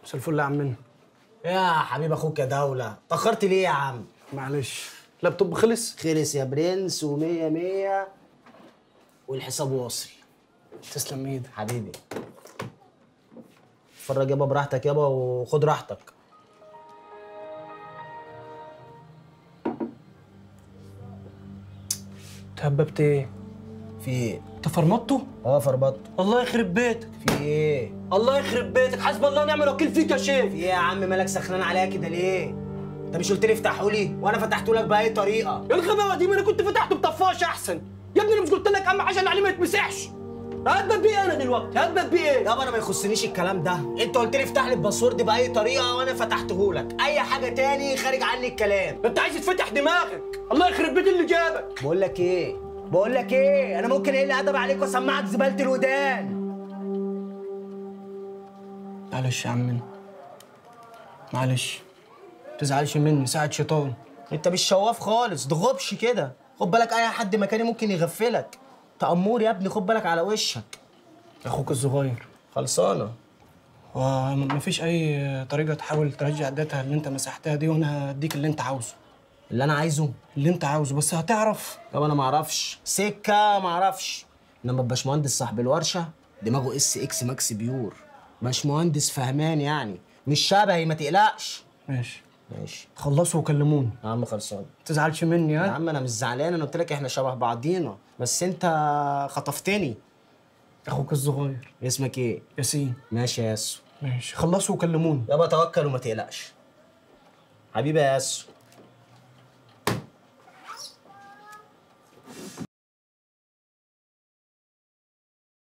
مساء الفل يا عمنا يا حبيب اخوك يا دولة اتأخرت ليه يا عم؟ معلش اللابتوب خلص خلص يا برنس ومية مية والحساب واصل تسلم ايدك حبيبي اتفرج يابا براحتك يابا وخد راحتك تهببت ايه في ايه؟ انت فرمطته اه فربطت الله يخرب بيتك في ايه؟ الله يخرب بيتك حسب الله ونعم الوكيل فيك يا شيخ في ايه يا عم مالك سخنان عليا كده ليه؟ انت مش قلت لي افتحوا لي وانا فتحته لك باي طريقه ايه الغباوه دي ما انا كنت فتحته بطفاش احسن يا ابني انا مش قلت لك اهم حاجه اللي عليه ما يتمسحش هثبت بيه انا دلوقتي هثبت بيه ايه يابا انا ما يخصنيش الكلام ده انت قلت لي افتح لي الباسورد باي طريقه وانا فتحته لك اي حاجه تاني خارج عني الكلام انت عايز تفتح دماغك الله يخرب بيت اللي جابك بقول لك ايه بقول لك ايه انا ممكن اقل ادب عليك واسمعك زباله الودان معلش يا عمنا معلش تزعلش مني ساعة شيطان انت مش شواف خالص ده غبش كده خد بالك اي حد مكاني ممكن يغفلك تأمور يا ابني خد بالك على وشك اخوك الصغير خلصانه ومفيش اي طريقه تحاول ترجع الداتا اللي انت مسحتها دي وانا هديك اللي انت عاوزه اللي انا عايزه اللي انت عاوزه بس هتعرف طب انا ما اعرفش سكه ما اعرفش انما الباشمهندس صاحب الورشه دماغه اس اكس ماكس بيور باشمهندس فهمان يعني مش شبهي ما تقلقش ماشي ماشي خلصوا وكلموني يا عم خلصان ما تزعلش مني يا ها عم انا مش زعلان انا قلت لك احنا شبه بعضينا بس انت خطفتني اخوك الصغير اسمك ايه ياسين ماشي يا ياسو ماشي خلصوا وكلموني يابا توكل وما تقلقش حبيبي يا ياسو